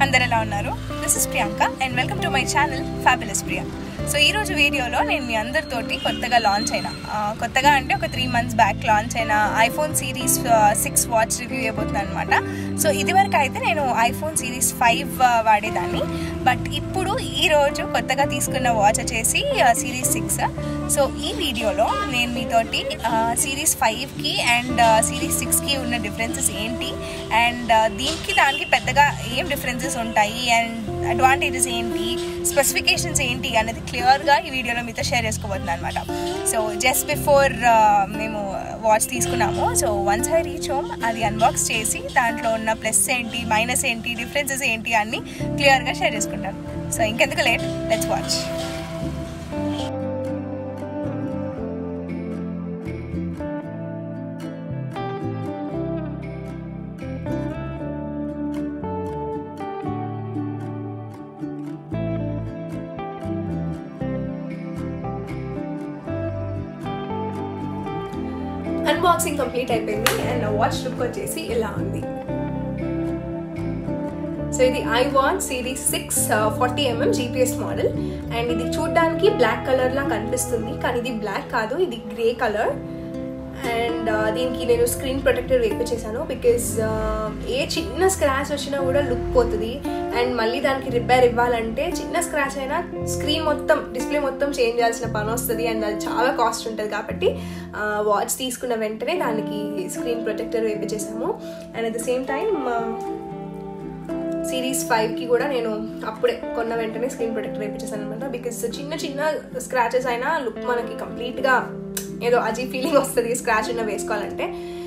అందరు ఎలా ఉన్నారు this is Priyanka and welcome to my channel fabulous Priya so ఈ రోజు వీడియోలో నేను మీ అందరితోటి కొత్తగా లాంచ్ అయిన ఆ, కొత్తగా అంటే ఒక త్రీ మంత్స్ బ్యాక్ లాంచ్ అయిన iPhone series six watch review ఇవ్వబోతున్నాను అనమాట సో ఇదివరకు అయితే నేను ఐఫోన్ సిరీస్ ఫైవ్ వాడేదాన్ని బట్ ఇప్పుడు ఈ రోజు కొత్తగా తీసుకున్న వాచ్ వచ్చేసి సిరీస్ సిక్స్ సో ఈ వీడియోలో నేను మీతోటి సిరీస్ ఫైవ్కి అండ్ సిరీస్ సిక్స్కి ఉన్న డిఫరెన్సెస్ ఏంటి అండ్ దీనికి దానికి పెద్దగా ఏం డిఫరెన్సెస్ ఉంటాయి అండ్ అడ్వాంటేజెస్ ఏంటి స్పెసిఫికేషన్స్ ఏంటి అనేది క్లియర్గా ఈ వీడియోలో మీతో షేర్ చేసుకోబోతున్నాను అనమాట సో జస్ట్ బిఫోర్ మేము వాచ్ తీసుకున్నాము so once I reach home అది అన్బాక్స్ చేసి దాంట్లో ఉన్న ప్లస్ ఏంటి మైనస్ ఏంటి డిఫరెన్సెస్ ఏంటి అన్ని క్లియర్గా షేర్ చేసుకుంటాను సో ఇంకెందుకు late let's watch unboxing complete అయిపోయింది అండ్ వాచ్ లుక్ వచ్చేసి ఇలా ఉంది సో ఇది I watch series six forty MM GPS model and ఇది చూడడానికి బ్లాక్ కలర్ లా కనిపిస్తుంది కానీ ఇది బ్లాక్ కాదు ఇది గ్రే కలర్ అండ్ దీనికి నేను స్క్రీన్ ప్రొటెక్టర్ వేపించేసాను బికాజ్ ఏ చిన్న స్క్రాచ్ వచ్చినా కూడా లుక్ పోతుంది అండ్ మళ్ళీ దానికి రిపేర్ ఇవ్వాలంటే చిన్న స్క్రాచ్ అయినా స్క్రీన్ మొత్తం డిస్ప్లే మొత్తం చేంజ్ చేయాల్సిన పని వస్తుంది అండ్ అది చాలా కాస్ట్ ఉంటుంది కాబట్టి వాచ్ తీసుకున్న వెంటనే దానికి స్క్రీన్ ప్రొటెక్టర్ వేపించేసాము and at the same time series ఫైవ్కి కూడా నేను అప్పుడే కొన్న వెంటనే స్క్రీన్ ప్రొటెక్టర్ వేయించేసాను అనమాట బికాస్ చిన్న చిన్న స్క్రాచెస్ అయినా లుక్ మనకి కంప్లీట్గా ఏదో అజీ ఫీలింగ్ వస్తుంది స్క్రాచ్ ఉన్న వేసుకోవాలంటే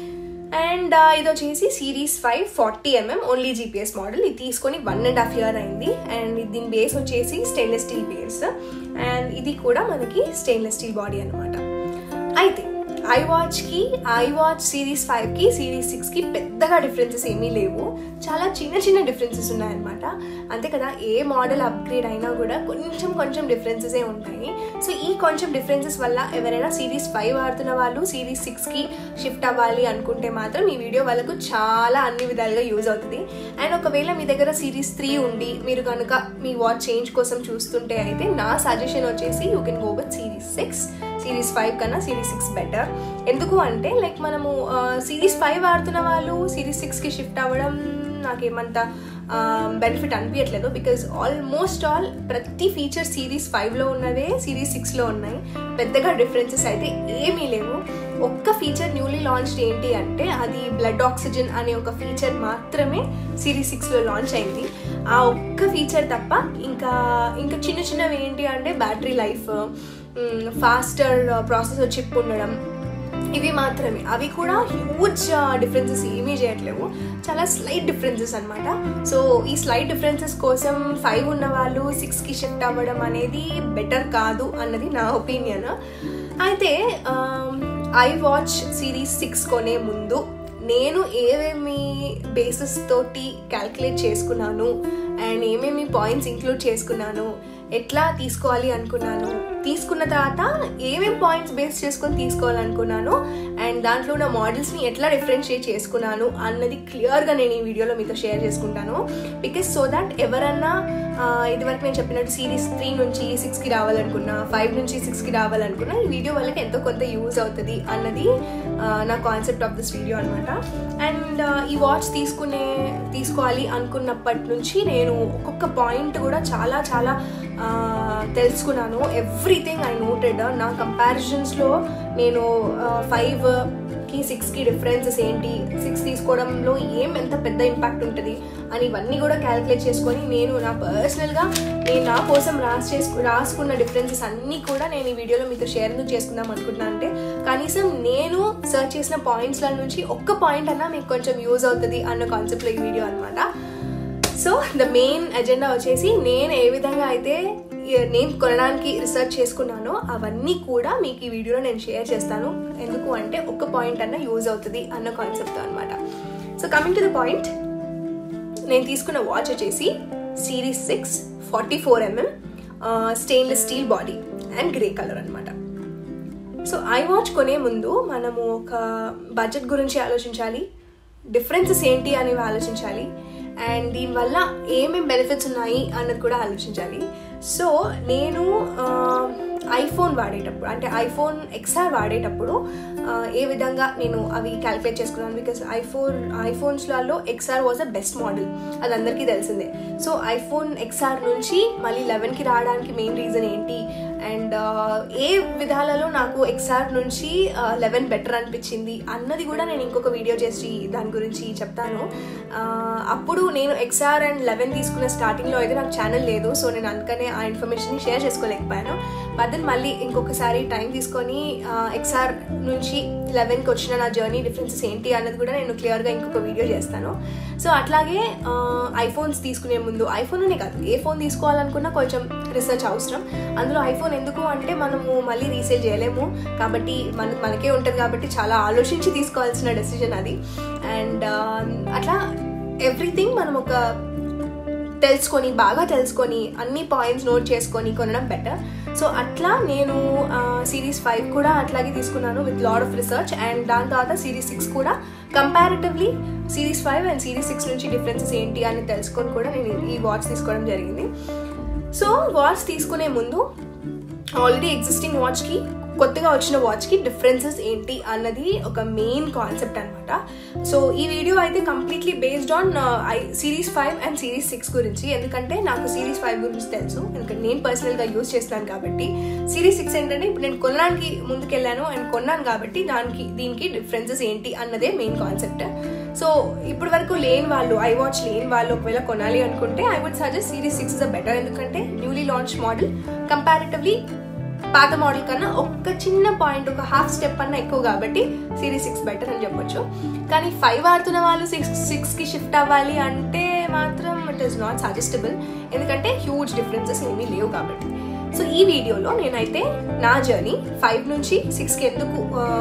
అండ్ ఇది వచ్చేసి series five forty MM only GPS model ఇది తీసుకొని వన్ అండ్ హాఫ్ ఇయర్ అయింది అండ్ దీని బేస్ వచ్చేసి స్టెయిన్లెస్ స్టీల్ బేస్ అండ్ ఇది కూడా మనకి స్టెయిన్లెస్ స్టీల్ బాడీ అనమాట అయితే ఐ వాచ్కి ఐ వాచ్ సిరీస్ ఫైవ్కి సిరీస్ సిక్స్కి పెద్దగా డిఫరెన్సెస్ ఏమీ లేవు చాలా చిన్న చిన్న డిఫరెన్సెస్ ఉన్నాయన్నమాట అంతే కదా ఏ మోడల్ అప్గ్రేడ్ అయినా కూడా కొంచెం కొంచెం డిఫరెన్సెసే ఉంటాయి సో ఈ కొంచెం డిఫరెన్సెస్ వల్ల ఎవరైనా సిరీస్ ఫైవ్ ఆడుతున్న వాళ్ళు సిరీస్ సిక్స్కి షిఫ్ట్ అవ్వాలి అనుకుంటే మాత్రం ఈ వీడియో వాళ్ళకు చాలా అన్ని విధాలుగా యూజ్ అవుతుంది అండ్ ఒకవేళ మీ దగ్గర సిరీస్ త్రీ ఉండి మీరు కనుక మీ వాచ్ చేంజ్ కోసం చూస్తుంటే అయితే నా సజెషన్ వచ్చేసి you can go with series six series five కన్నా సిరీస్ సిక్స్ బెటర్ ఎందుకు అంటే లైక్ మనము సిరీస్ ఫైవ్ ఆడుతున్న వాళ్ళు సిరీస్ సిక్స్కి షిఫ్ట్ అవ్వడం నాకేమంత బెనిఫిట్ అనిపించట్లేదు బికాజ్ ఆల్మోస్ట్ ఆల్ ప్రతి ఫీచర్ సిరీస్ ఫైవ్లో ఉన్నవే సిరీస్ సిక్స్లో ఉన్నాయి పెద్దగా డిఫరెన్సెస్ అయితే ఏమీ లేవు ఒక్క ఫీచర్ న్యూలీ లాంచ్డ్ ఏంటి అంటే అది బ్లడ్ ఆక్సిజన్ అనే ఒక ఫీచర్ మాత్రమే సిరీస్ సిక్స్లో లాంచ్ అయింది ఆ ఒక్క ఫీచర్ తప్ప ఇంకా ఇంకా చిన్న చిన్నవి ఏంటి అంటే battery life faster processor chip ఉండడం ఇవి మాత్రమే అవి కూడా హ్యూజ్ డిఫరెన్సెస్ ఏమీ చేయట్లేవు చాలా స్లైట్ డిఫరెన్సెస్ అనమాట సో ఈ స్లైట్ డిఫరెన్సెస్ కోసం ఫైవ్ ఉన్న వాళ్ళు సిక్స్కి షిఫ్ట్ అవ్వడం అనేది బెటర్ కాదు అన్నది నా ఒపీనియన్ అయితే ఐ వాచ్ సిరీస్ సిక్స్ కొనే ముందు నేను ఏమేమి బేసిస్ తోటి క్యాల్కులేట్ చేసుకున్నాను అండ్ ఏమేమి పాయింట్స్ ఇంక్లూడ్ చేసుకున్నాను ఎట్లా తీసుకోవాలి అనుకున్నాను తీసుకున్న తర్వాత ఏమేమి పాయింట్స్ బేస్ చేసుకొని తీసుకోవాలనుకున్నాను అండ్ దాంట్లో ఉన్న మోడల్స్ని ఎట్లా డిఫరెన్షియేట్ చేసుకున్నాను అన్నది క్లియర్గా నేను ఈ వీడియోలో మీతో షేర్ చేసుకుంటాను బికాస్ సో దట్ ఎవరన్నా ఇదివరకు నేను చెప్పినట్టు సిరీస్ త్రీ నుంచి సిక్స్కి రావాలనుకున్నా ఫైవ్ నుంచి సిక్స్కి రావాలనుకున్నా ఈ వీడియో వాళ్ళకి ఎంతో కొంత యూజ్ అవుతుంది అన్నది నా కాన్సెప్ట్ ఆఫ్ దిస్ వీడియో అనమాట అండ్ ఈ వాచ్ తీసుకునే తీసుకోవాలి అనుకున్నప్పటి నుంచి నేను ఒక్కొక్క పాయింట్ కూడా చాలా చాలా తెలుసుకున్నాను ఎవ్రీథింగ్ ఐ నోటెడ్ నా కంపారిజన్స్లో నేను ఫైవ్ కి సిక్స్కి డిఫరెన్సెస్ ఏంటి సిక్స్ తీసుకోవడంలో ఏం ఎంత పెద్ద ఇంపాక్ట్ ఉంటుంది అని ఇవన్నీ కూడా క్యాలిక్యులేట్ చేసుకొని నేను నా పర్సనల్గా నేను నా కోసం రాసి చేసుకు రాసుకున్న డిఫరెన్సెస్ అన్నీ కూడా నేను ఈ వీడియోలో మీతో షేర్ ఎందుకు చేసుకుందాం అనుకుంటున్నాను అంటే కనీసం నేను సర్చ్ చేసిన పాయింట్స్ల నుంచి ఒక్క పాయింట్ అన్నా మీకు కొంచెం యూజ్ అవుతుంది అన్న కాన్సెప్ట్లో ఈ వీడియో అనమాట సో ద మెయిన్ ఎజెండా వచ్చేసి నేను ఏ విధంగా అయితే నేను కొనడానికి రీసెర్చ్ చేసుకున్నానో అవన్నీ కూడా మీకు ఈ వీడియోలో నేను షేర్ చేస్తాను ఎందుకు అంటే ఒక్క పాయింట్ అన్న యూజ్ అవుతుంది అన్న కాన్సెప్ట్ అనమాట so coming to the point నేను తీసుకున్న వాచ్ వచ్చేసి series six forty four MM stainless steel body and grey colour అనమాట సో ఐ వాచ్ కొనే ముందు మనము ఒక బడ్జెట్ గురించి ఆలోచించాలి డిఫరెన్సెస్ ఏంటి అనేవి ఆలోచించాలి అండ్ దీనివల్ల ఏమేమి బెనిఫిట్స్ ఉన్నాయి అన్నది కూడా ఆలోచించాలి సో నేను ఐఫోన్ వాడేటప్పుడు అంటే ఐఫోన్ ఎక్స్ఆర్ వాడేటప్పుడు ఆ, ఏ విధంగా నేను అవి క్యాలిక్యులేట్ చేసుకున్నాను బికాస్ ఐఫోన్ ఐఫోన్స్లలో XR was a best model అది అందరికీ తెలిసిందే సో ఐఫోన్ ఎక్స్ఆర్ నుంచి మళ్ళీ లెవెన్కి రావడానికి మెయిన్ రీజన్ ఏంటి అండ్ ఏ విధాలలో నాకు ఎక్స్ఆర్ నుంచి లెవెన్ బెటర్ అనిపించింది అన్నది కూడా నేను ఇంకొక వీడియో చేసి దాని గురించి చెప్తాను ఆ, అప్పుడు నేను ఎక్స్ఆర్ అండ్ లెవెన్ తీసుకున్న స్టార్టింగ్లో అయితే నాకు ఛానల్ లేదు సో నేను అందుకనే ఆ ఇన్ఫర్మేషన్ షేర్ చేసుకోలేకపోయాను బట్ దెన్ మళ్ళీ ఇంకొకసారి టైం తీసుకొని ఎక్స్ఆర్ నుంచి లెవెన్కి వచ్చిన నా జర్నీ డిఫరెన్సెస్ ఏంటి అన్నది కూడా నేను క్లియర్గా ఇంకొక వీడియో చేస్తాను సో అట్లాగే ఐఫోన్స్ తీసుకునే ముందు ఐఫోన్ అనే కాదు ఏ ఫోన్ తీసుకోవాలనుకున్నా కొంచెం రీసెర్చ్ అవసరం అందులో ఐఫోన్ ఎందుకు అంటే మనము మళ్ళీ రీసేల్ చేయలేము కాబట్టి మన మనకే ఉంటుంది కాబట్టి చాలా ఆలోచించి తీసుకోవాల్సిన డెసిజన్ అది అండ్ అట్లా ఎవ్రీథింగ్ మనం ఒక తెలుసుకొని బాగా తెలుసుకొని అన్ని పాయింట్స్ నోట్ చేసుకొని కొనడం బెటర్ సో అట్లా నేను సిరీస్ ఫైవ్ కూడా అట్లాగే తీసుకున్నాను with lot of research and దాని తర్వాత సిరీస్ సిక్స్ కూడా comparatively series five and series six నుంచి డిఫరెన్సెస్ ఏంటి అని తెలుసుకొని కూడా నేను ఈ వాచ్ తీసుకోవడం జరిగింది సో వాచ్ తీసుకునే ముందు ఆల్రెడీ ఎగ్జిస్టింగ్ వాచ్కి కొత్తగా వచ్చిన వాచ్కి డిఫరెన్సెస్ ఏంటి అన్నది ఒక మెయిన్ కాన్సెప్ట్ అనమాట సో ఈ వీడియో అయితే completely based on I series five and series six గురించి ఎందుకంటే నాకు సిరీస్ ఫైవ్ గురించి తెలుసు ఎందుకంటే నేను పర్సనల్గా యూజ్ చేస్తాను కాబట్టి సిరీస్ సిక్స్ ఏంటంటే ఇప్పుడు నేను కొనడానికి ముందుకెళ్ళాను అండ్ కొన్నాను కాబట్టి దానికి దీనికి డిఫరెన్సెస్ ఏంటి అన్నదే మెయిన్ కాన్సెప్ట్ సో ఇప్పటి వరకు లేని వాళ్ళు ఐ వాచ్ లేని వాళ్ళు ఒకవేళ కొనాలి అనుకుంటే I would suggest series six is a better ఎందుకంటే న్యూలీ లాంచ్ మోడల్ కంపారిటివ్లీ పాత మోడల్ కన్నా ఒక్క చిన్న పాయింట్ ఒక హాఫ్ స్టెప్ అన్న ఎక్కువ కాబట్టి సిరీస్ సిక్స్ బెటర్ అని చెప్పొచ్చు కానీ ఫైవ్ ఆడుతున్న వాళ్ళు సిక్స్ సిక్స్కి షిఫ్ట్ అవ్వాలి అంటే మాత్రం ఇట్ ఈస్ నాట్ సజెస్టబుల్ ఎందుకంటే హ్యూజ్ డిఫరెన్సెస్ ఏమీ లేవు కాబట్టి సో ఈ వీడియోలో నేనైతే నా జర్నీ ఫైవ్ నుంచి సిక్స్కి ఎందుకు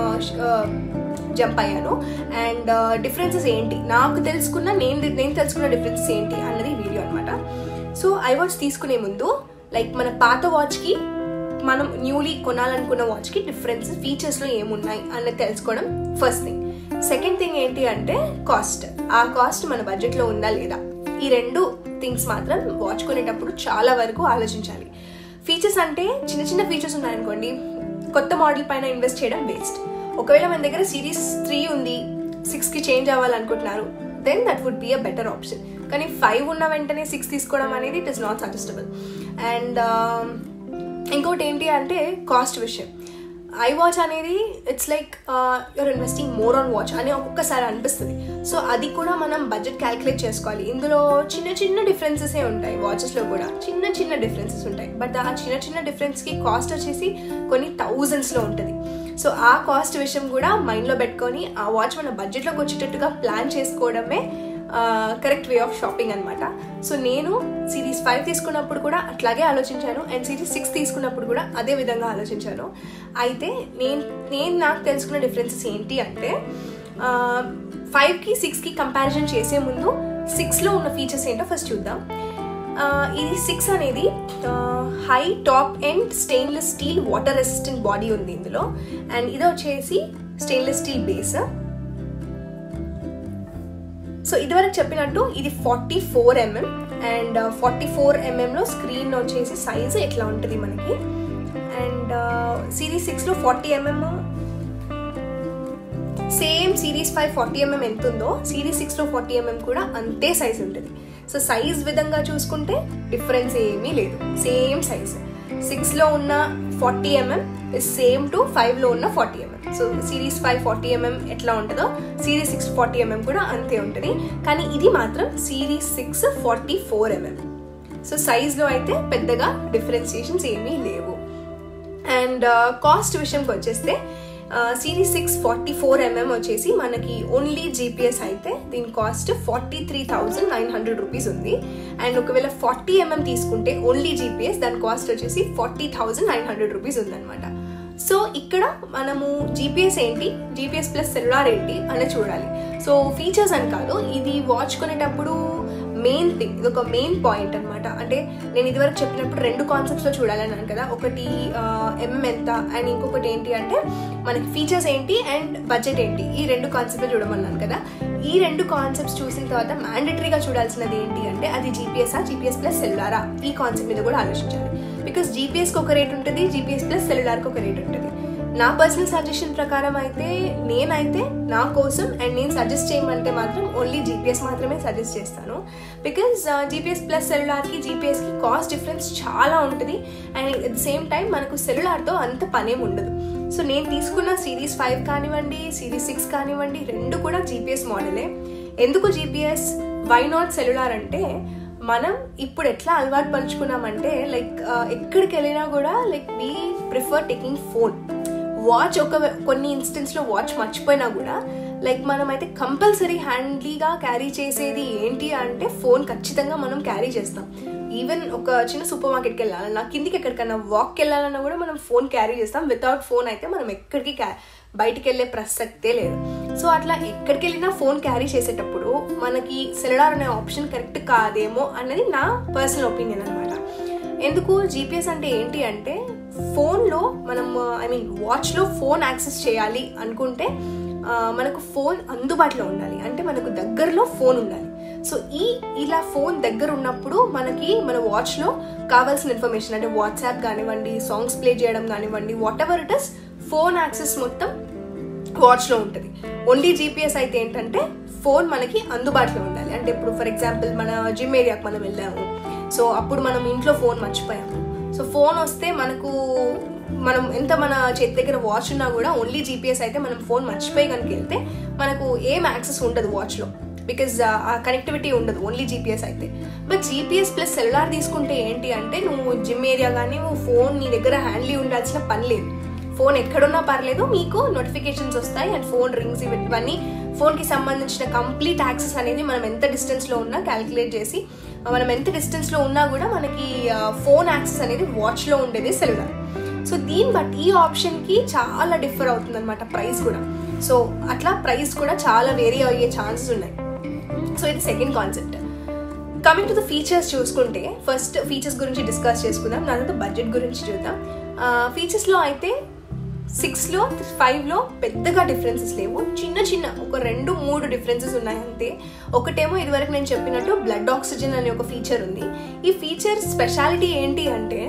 జంప్ అయ్యాను అండ్ డిఫరెన్సెస్ ఏంటి నాకు తెలుసుకున్న నేను నేను తెలుసుకున్న డిఫరెన్సెస్ ఏంటి అన్నది వీడియో అనమాట సో ఐ వాచ్ తీసుకునే ముందు లైక్ మన పాత వాచ్కి మనం న్యూలీ కొనాలనుకున్న వాచ్కి డిఫరెన్స్ ఫీచర్స్లో ఏమున్నాయి అన్నది తెలుసుకోవడం ఫస్ట్ థింగ్ సెకండ్ థింగ్ ఏంటి అంటే కాస్ట్ ఆ కాస్ట్ మన బడ్జెట్లో ఉందా లేదా ఈ రెండు థింగ్స్ మాత్రం వాచ్ కొనేటప్పుడు చాలా వరకు ఆలోచించాలి ఫీచర్స్ అంటే చిన్న చిన్న ఫీచర్స్ ఉన్నాయనుకోండి కొత్త మోడల్ పైన ఇన్వెస్ట్ చేయడం వేస్ట్ ఒకవేళ మన దగ్గర సిరీస్ త్రీ ఉంది సిక్స్కి చేంజ్ అవ్వాలనుకుంటున్నారు then that would be a better option కానీ ఫైవ్ ఉన్న వెంటనే సిక్స్ తీసుకోవడం అనేది it is not suggestible and ఇంకోటి ఏంటి అంటే కాస్ట్ విషయం ఐ వాచ్ అనేది it's like you're investing more on watch అని ఒక్కొక్కసారి అనిపిస్తుంది సో అది కూడా మనం బడ్జెట్ క్యాలిక్యులేట్ చేసుకోవాలి ఇందులో చిన్న చిన్న డిఫరెన్సెసే ఉంటాయి వాచెస్లో కూడా చిన్న చిన్న డిఫరెన్సెస్ ఉంటాయి బట్ ఆ చిన్న చిన్న డిఫరెన్స్కి కాస్ట్ వచ్చేసి కొన్ని థౌజండ్స్లో ఉంటుంది సో ఆ కాస్ట్ విషయం కూడా మైండ్లో పెట్టుకొని ఆ వాచ్ మన బడ్జెట్లోకి వచ్చేటట్టుగా ప్లాన్ చేసుకోవడమే కరెక్ట్ వే ఆఫ్ షాపింగ్ అనమాట సో నేను సిరీస్ ఫైవ్ తీసుకున్నప్పుడు కూడా అట్లాగే ఆలోచించాను అండ్ సిరీస్ సిక్స్ తీసుకున్నప్పుడు కూడా అదే విధంగా ఆలోచించాను అయితే నేను నేను నాకు తెలుసుకున్న డిఫరెన్సెస్ ఏంటి అంటే ఫైవ్కి సిక్స్కి కంపారిజన్ చేసే ముందు సిక్స్లో ఉన్న ఫీచర్స్ ఏంటో ఫస్ట్ చూద్దాం ఇది సిక్స్ అనేది high top and stainless steel water resistant body ఉంది ఇందులో అండ్ ఇది వచ్చేసి స్టెయిన్లెస్ స్టీల్ బేస్ సో ఇదివరకు చెప్పినట్టు ఇది forty four MM and forty four ఎంఎంలో స్క్రీన్ వచ్చేసి సైజ్ ఎట్లా ఉంటుంది మనకి అండ్ సిరీస్ సిక్స్లో forty MM same series five forty MM ఎంత ఉందో సిరీస్ సిక్స్లో ఫార్టీ ఎంఎం కూడా అంతే సైజ్ ఉంటుంది సో సైజ్ విధంగా చూసుకుంటే డిఫరెన్స్ ఏమీ లేదు సేమ్ సైజ్ సిక్స్లో ఉన్న ఫార్టీ ఎంఎం సేమ్ టు ఫైవ్లో ఉన్న forty MM so series five forty MM ఎట్లా ఉంటుందో సిరీస్ సిక్స్ ఫార్టీ ఎంఎం కూడా అంతే ఉంటుంది కానీ ఇది మాత్రం series six forty four MM so సైజ్లో అయితే పెద్దగా డిఫరెన్సియేషన్స్ ఏమీ లేవు అండ్ కాస్ట్ విషయంకి వచ్చేస్తే series six forty four MM వచ్చేసి మనకి ఓన్లీ జీపీఎస్ అయితే దీని cost forty three thousand nine hundred rupees ఉంది అండ్ ఒకవేళ ఫార్టీ ఎంఎం తీసుకుంటే ఓన్లీ జీపీఎస్ దాని కాస్ట్ వచ్చేసి forty thousand nine hundred rupees ఉందన్నమాట సో ఇక్కడ మనము జీపీఎస్ ఏంటి జీపీఎస్ ప్లస్ సెల్యులార్ ఏంటి అని చూడాలి సో ఫీచర్స్ అని కాదు ఇది వాచ్ కొనేటప్పుడు మెయిన్ థింగ్ ఇది ఒక మెయిన్ పాయింట్ అనమాట అనమాట అంటే నేను ఇదివరకు చెప్పినప్పుడు రెండు కాన్సెప్ట్స్లో చూడాలన్నాను కదా ఒకటి ఎం ఎంత అండ్ ఇంకొకటి ఏంటి అంటే మనకి ఫీచర్స్ ఏంటి అండ్ బడ్జెట్ ఏంటి ఈ రెండు కాన్సెప్ట్లో చూడమన్నాను కదా ఈ రెండు కాన్సెప్ట్స్ చూసిన తర్వాత మ్యాండటరీగా చూడాల్సినది ఏంటి అంటే అది జీపీఎస్ ఆ జీపీఎస్ ప్లస్ సెల్యులారా ఈ కాన్సెప్ట్ మీద కూడా ఆలోచించాలి బికాస్ జీపీఎస్కి ఒక రేట్ ఉంటుంది జీపీఎస్ ప్లస్ సెల్యులార్కి ఒక రేట్ ఉంటుంది నా పర్సనల్ సజెషన్ ప్రకారం అయితే నేనైతే నా కోసం అండ్ నేను సజెస్ట్ చేయమంటే మాత్రం ఓన్లీ జీపీఎస్ మాత్రమే సజెస్ట్ చేస్తాను బికాజ్ జీపీఎస్ ప్లస్ సెల్యులార్కి జీపీఎస్కి కాస్ట్ డిఫరెన్స్ చాలా ఉంటుంది and at the same time మనకు సెల్యులార్తో అంత పనేం ఉండదు సో నేను తీసుకున్న సిరీస్ ఫైవ్ కానివ్వండి సిరీస్ సిక్స్ కానివ్వండి రెండు కూడా జీపీఎస్ మోడలే ఎందుకు జీపీఎస్ వై నాట్ సెల్యులార్ అంటే మనం ఇప్పుడు ఎట్లా అలవాటు పరుచుకున్నామంటే లైక్ ఎక్కడికి వెళ్ళినా కూడా like we prefer taking phone watch ఒక కొన్ని ఇన్స్టెన్స్లో వాచ్ మర్చిపోయినా కూడా లైక్ మనం అయితే కంపల్సరీ హ్యాండ్లీగా క్యారీ చేసేది ఏంటి అంటే ఫోన్ ఖచ్చితంగా మనం క్యారీ చేస్తాం ఈవెన్ ఒక చిన్న సూపర్ మార్కెట్కి వెళ్ళాలన్నా కిందికి ఎక్కడికన్నా వాక్కి వెళ్ళాలన్నా కూడా మనం ఫోన్ క్యారీ చేస్తాం వితౌట్ ఫోన్ అయితే మనం ఎక్కడికి క్యా బయటికి వెళ్ళే ప్రసక్తే లేదు సో అట్లా ఎక్కడికి వెళ్ళినా ఫోన్ క్యారీ చేసేటప్పుడు మనకి సెలడార్ అనే ఆప్షన్ కరెక్ట్ కాదేమో అన్నది నా పర్సనల్ ఒపీనియన్ అనమాట ఎందుకు జీపీఎస్ అంటే ఏంటి అంటే ఫోన్లో మనం ఐ మీన్ వాచ్లో ఫోన్ యాక్సెస్ చేయాలి అనుకుంటే మనకు ఫోన్ అందుబాటులో ఉండాలి అంటే మనకు దగ్గరలో ఫోన్ ఉండాలి సో ఈ ఇలా ఫోన్ దగ్గర ఉన్నప్పుడు మనకి మన వాచ్లో కావాల్సిన ఇన్ఫర్మేషన్ అంటే వాట్సాప్ కానివ్వండి సాంగ్స్ ప్లే చేయడం కానివ్వండి whatever it is phone access మొత్తం వాచ్లో ఉంటుంది ఓన్లీ జీపీఎస్ అయితే ఏంటంటే ఫోన్ మనకి అందుబాటులో ఉండాలి అంటే ఇప్పుడు ఫర్ ఎగ్జాంపుల్ మన జిమ్ ఏరియాకి మనం వెళ్ళాము సో అప్పుడు మనం ఇంట్లో ఫోన్ మర్చిపోయాము సో ఫోన్ వస్తే మనకు మనం ఎంత మన చేతి దగ్గర వాచ్ ఉన్నా కూడా ఓన్లీ జీపీఎస్ అయితే మనం ఫోన్ మర్చిపోయి కనుక వెళ్తే మనకు ఏం యాక్సెస్ ఉండదు వాచ్లో బికాజ్ ఆ కనెక్టివిటీ ఉండదు ఓన్లీ జీపీఎస్ అయితే బట్ జీపీఎస్ ప్లస్ సెల్యులార్ తీసుకుంటే ఏంటి అంటే నువ్వు జిమ్ ఏరియా కానీ నువ్వు ఫోన్ నీ దగ్గర హ్యాండ్లీ ఉండాల్సిన పని లేదు ఫోన్ ఎక్కడున్నా పర్లేదు మీకు నోటిఫికేషన్స్ వస్తాయి అండ్ ఫోన్ రింగ్స్ ఇవన్నీ ఫోన్కి సంబంధించిన కంప్లీట్ యాక్సెస్ అనేది మనం ఎంత డిస్టెన్స్లో ఉన్నా క్యాలిక్యులేట్ చేసి మనం ఎంత డిస్టెన్స్లో ఉన్నా కూడా మనకి ఫోన్ యాక్సెస్ అనేది వాచ్లో ఉండేది సెల్యులార్ సో దీన్ని బట్టి ఈ ఆప్షన్కి చాలా డిఫర్ అవుతుంది అనమాట ప్రైస్ కూడా సో అట్లా ప్రైస్ కూడా చాలా వేరీ అయ్యే ఛాన్సెస్ ఉన్నాయి సో ఇది second concept coming to the features చూసుకుంటే ఫస్ట్ ఫీచర్స్ గురించి డిస్కస్ చేసుకుందాం దాని తర్వాత బడ్జెట్ గురించి చూద్దాం ఫీచర్స్లో అయితే సిక్స్లో ఫైవ్లో పెద్దగా డిఫరెన్సెస్ లేవు చిన్న చిన్న ఒక రెండు మూడు డిఫరెన్సెస్ ఉన్నాయి అంతే ఒకటేమో ఇదివరకు నేను చెప్పినట్టు బ్లడ్ ఆక్సిజన్ అనే ఒక ఫీచర్ ఉంది ఈ ఫీచర్ స్పెషాలిటీ ఏంటి అంటే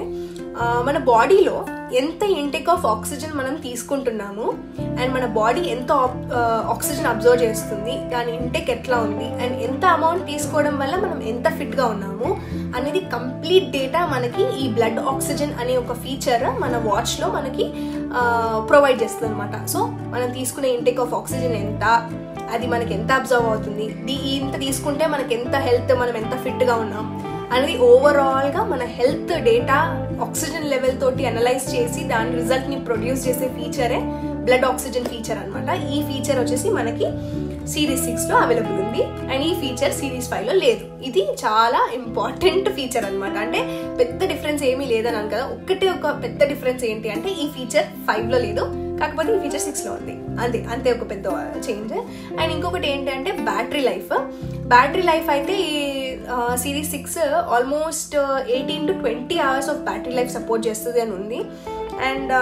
మన బాడీలో ఎంత ఇంటేక్ ఆఫ్ ఆక్సిజన్ మనం తీసుకుంటున్నాము అండ్ మన బాడీ ఎంత ఆక్సిజన్ అబ్జర్వ్ చేస్తుంది దాని ఇంటేక్ ఎట్లా ఉంది అండ్ ఎంత అమౌంట్ తీసుకోవడం వల్ల మనం ఎంత ఫిట్గా ఉన్నాము అనేది కంప్లీట్ డేటా మనకి ఈ బ్లడ్ ఆక్సిజన్ అనే ఒక ఫీచర్ మన వాచ్లో మనకి ప్రొవైడ్ చేస్తుంది అనమాట సో మనం తీసుకునే ఇంటేక్ ఆఫ్ ఆక్సిజన్ ఎంత అది మనకి ఎంత అబ్జర్వ్ అవుతుంది ఇంత తీసుకుంటే మనకి ఎంత హెల్త్ మనం ఎంత ఫిట్గా ఉన్నాం అనేది ఓవరాల్గా మన హెల్త్ డేటా ఆక్సిజన్ లెవెల్ తోటి అనలైజ్ చేసి దాని రిజల్ట్ని ప్రొడ్యూస్ చేసే ఫీచరే బ్లడ్ ఆక్సిజన్ ఫీచర్ అనమాట ఈ ఫీచర్ వచ్చేసి మనకి సిరీస్ సిక్స్లో అవైలబుల్ ఉంది అండ్ ఈ ఫీచర్ సిరీస్ ఫైవ్లో లేదు ఇది చాలా ఇంపార్టెంట్ ఫీచర్ అనమాట అంటే పెద్ద డిఫరెన్స్ ఏమీ లేదని కదా ఒక్కటే ఒక పెద్ద డిఫరెన్స్ ఏంటి అంటే ఈ ఫీచర్ ఫైవ్లో లేదు కాకపోతే ఈ ఫీచర్ సిక్స్లో ఉంది అంతే అంతే ఒక పెద్ద చేంజ్ అండ్ ఇంకొకటి ఏంటంటే బ్యాటరీ లైఫ్ బ్యాటరీ లైఫ్ అయితే ఈ series six almost eighteen to twenty hours of battery life support చేస్తుంది అని ఉంది అండ్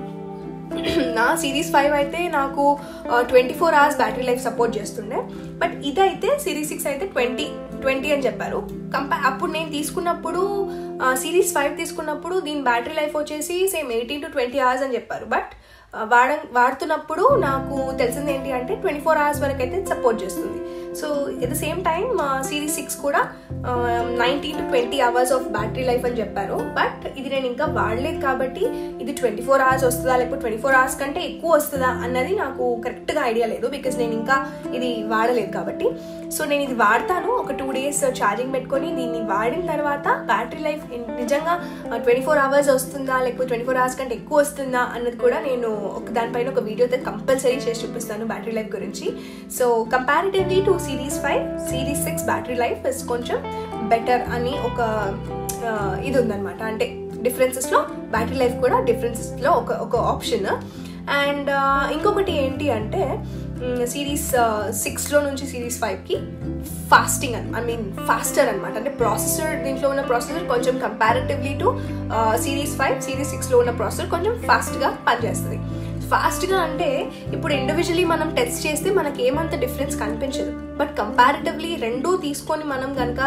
నా సిరీస్ ఫైవ్ అయితే నాకు twenty four hours battery life support చేస్తుండే బట్ ఇదైతే సిరీస్ సిక్స్ అయితే ట్వంటీ ట్వంటీ అని చెప్పారు కంపా అప్పుడు నేను తీసుకున్నప్పుడు సిరీస్ ఫైవ్ తీసుకున్నప్పుడు దీని బ్యాటరీ లైఫ్ వచ్చేసి same eighteen to twenty hours అని చెప్పారు బట్ వాడ వాడుతున్నప్పుడు నాకు తెలిసింది ఏంటి అంటే ట్వంటీ ఫోర్ అవర్స్ వరకు అయితే సపోర్ట్ చేస్తుంది so at the same time series six కూడా nineteen to twenty hours of battery life అని చెప్పారు బట్ ఇది నేను ఇంకా వాడలేదు కాబట్టి ఇది ట్వంటీ ఫోర్ అవర్స్ వస్తుందా లేకపోతే ట్వంటీ ఫోర్ అవర్స్ కంటే ఎక్కువ వస్తుందా అన్నది నాకు కరెక్ట్గా ఐడియా లేదు బికాస్ నేను ఇంకా ఇది వాడలేదు కాబట్టి సో నేను ఇది వాడతాను ఒక టూ డేస్ ఛార్జింగ్ పెట్టుకొని దీన్ని వాడిన తర్వాత బ్యాటరీ లైఫ్ నిజంగా ట్వంటీ ఫోర్ అవర్స్ వస్తుందా లేకపోతే ట్వంటీ ఫోర్ అవర్స్ కంటే ఎక్కువ వస్తుందా అన్నది కూడా నేను ఒక దానిపైన ఒక వీడియో అయితే కంపల్సరీ చేసి చూపిస్తాను బ్యాటరీ లైఫ్ గురించి so comparatively to series five series six battery life is కొంచెం బెటర్ అని ఒక ఇది ఉందన్నమాట అంటే డిఫరెన్సెస్లో బ్యాటరీ లైఫ్ కూడా డిఫరెన్సెస్లో ఒక ఒక ఆప్షన్ అండ్ ఇంకొకటి ఏంటి అంటే సిరీస్ సిక్స్లో నుంచి సిరీస్ ఫైవ్కి ఫాస్టింగ్ ఐ మీన్ ఫాస్టర్ అనమాట అంటే ప్రాసెసర్ దీంట్లో ఉన్న ప్రాసెసర్ కొంచెం comparatively to series five series సిక్స్లో ఉన్న ప్రాసెసర్ కొంచెం ఫాస్ట్గా పనిచేస్తుంది ఫాస్ట్గా అంటే ఇప్పుడు ఇండివిజువలీ మనం టెస్ట్ చేస్తే మనకి ఏమంత డిఫరెన్స్ కనిపించదు బట్ కంపారిటివ్లీ రెండూ తీసుకొని మనం కనుక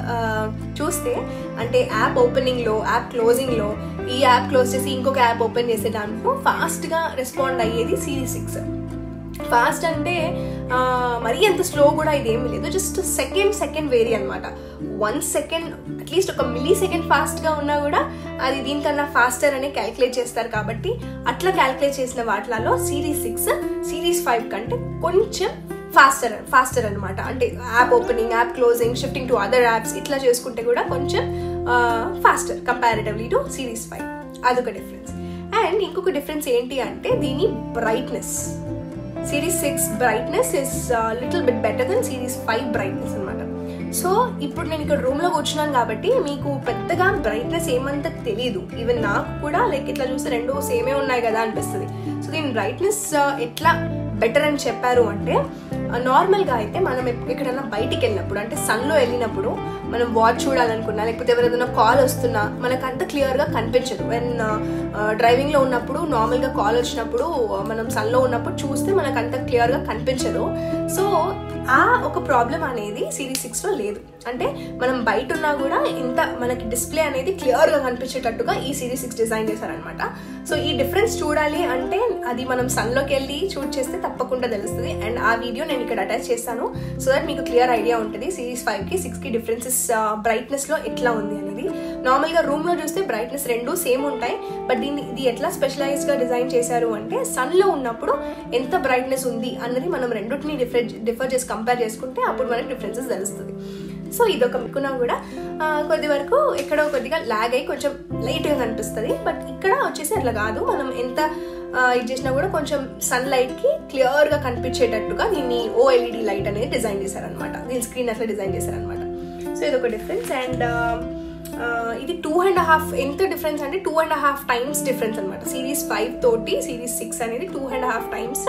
చూస్తే అంటే యాప్ ఓపెనింగ్లో యాప్ క్లోజింగ్లో ఈ యాప్ క్లోజ్ చేసి ఇంకొక యాప్ ఓపెన్ చేసే దాంట్లో ఫాస్ట్గా రెస్పాండ్ అయ్యేది సిరీస్ సిక్స్ ఫాస్ట్ అంటే మరీ అంత స్లో కూడా ఇదేమీ లేదు జస్ట్ సెకండ్ సెకండ్ వేరీ అనమాట వన్ సెకండ్ అట్లీస్ట్ ఒక మిల్లీ సెకండ్ ఫాస్ట్గా ఉన్నా కూడా అది దీనికన్నా ఫాస్టర్ అని క్యాలిక్యులేట్ చేస్తారు కాబట్టి అట్లా క్యాలిక్యులేట్ చేసిన వాటిలలో సిరీస్ సిక్స్ సిరీస్ ఫైవ్ కంటే కొంచెం ఫాస్టర్ ఫాస్టర్ అనమాట అంటే app opening app closing shifting to other apps ఇట్లా చేసుకుంటే కూడా కొంచెం faster comparatively to series five అదొక డిఫరెన్స్ అండ్ ఇంకొక డిఫరెన్స్ ఏంటి అంటే దీని brightness series six brightness is little bit better then series five brightness అనమాట సో ఇప్పుడు నేను ఇక్కడ రూమ్లో కూర్చున్నాను కాబట్టి మీకు పెద్దగా బ్రైట్నెస్ ఏమంత తెలియదు ఈవెన్ నాకు కూడా లైక్ ఇట్లా చూస్తే రెండు సేమే ఉన్నాయి కదా అనిపిస్తుంది సో దీని బ్రైట్నెస్ ఎట్లా బెటర్ అని చెప్పారు అంటే నార్మల్గా అయితే మనం ఎక్కడైనా బయటికి వెళ్ళినప్పుడు అంటే సన్లో వెళ్ళినప్పుడు మనం వాచ్ చూడాలనుకున్నా లేకపోతే ఎవరైనా కాల్ వస్తున్నా మనకు అంత క్లియర్గా కనిపించదు వెన్ డ్రైవింగ్లో ఉన్నప్పుడు నార్మల్గా కాల్ వచ్చినప్పుడు మనం సన్లో ఉన్నప్పుడు చూస్తే మనకు అంత క్లియర్గా కనిపించదు సో ఆ ఒక ప్రాబ్లం అనేది సిరీస్ సిక్స్లో లేదు అంటే మనం బయట ఉన్నా కూడా ఇంత మనకి డిస్ప్లే అనేది క్లియర్గా కనిపించేటట్టుగా ఈ సిరీస్ సిక్స్ డిజైన్ చేశారనమాట సో ఈ డిఫరెన్స్ చూడాలి అంటే అది మనం సన్లోకి వెళ్ళి షూట్ చేస్తే తప్పకుండా తెలుస్తుంది అండ్ ఆ వీడియో నేను ఇక్కడ అటాచ్ చేస్తాను సో దట్ మీకు క్లియర్ ఐడియా ఉంటుంది సిరీస్ ఫైవ్కి సిక్స్కి డిఫరెన్సెస్ బ్రైట్నెస్లో ఎట్లా ఉంది అనేది నార్మల్గా రూమ్లో చూస్తే బ్రైట్నెస్ రెండు సేమ్ ఉంటాయి బట్ దీన్ని ఇది ఎట్లా స్పెషలైజ్గా డిజైన్ చేశారు అంటే సన్లో ఉన్నప్పుడు ఎంత బ్రైట్నెస్ ఉంది అన్నది మనం రెండింటిని డిఫరెన్ డిఫర్ చేసి కంపేర్ చేసుకుంటే అప్పుడు మనకి డిఫరెన్సెస్ తెలుస్తుంది సో ఇదొక మిక్కున్నా కూడా కొద్ది వరకు ఎక్కడో కొద్దిగా లాగ్ అయ్యి కొంచెం లైట్గా కనిపిస్తుంది బట్ ఇక్కడ వచ్చేసి అట్లా కాదు మనం ఎంత ఇది చేసినా కూడా కొంచెం సన్ లైట్కి క్లియర్గా కనిపించేటట్టుగా దీన్ని ఓఎల్ఈడి లైట్ అనేది డిజైన్ చేశారనమాట దీని స్క్రీన్ అట్లా డిజైన్ చేశారనమాట సో ఇదొక డిఫరెన్స్ అండ్ ఇది టూ అండ్ హాఫ్ ఎంత డిఫరెన్స్ అంటే two and half times difference అనమాట సిరీస్ ఫైవ్ తోటి సిరీస్ సిక్స్ అనేది two and half times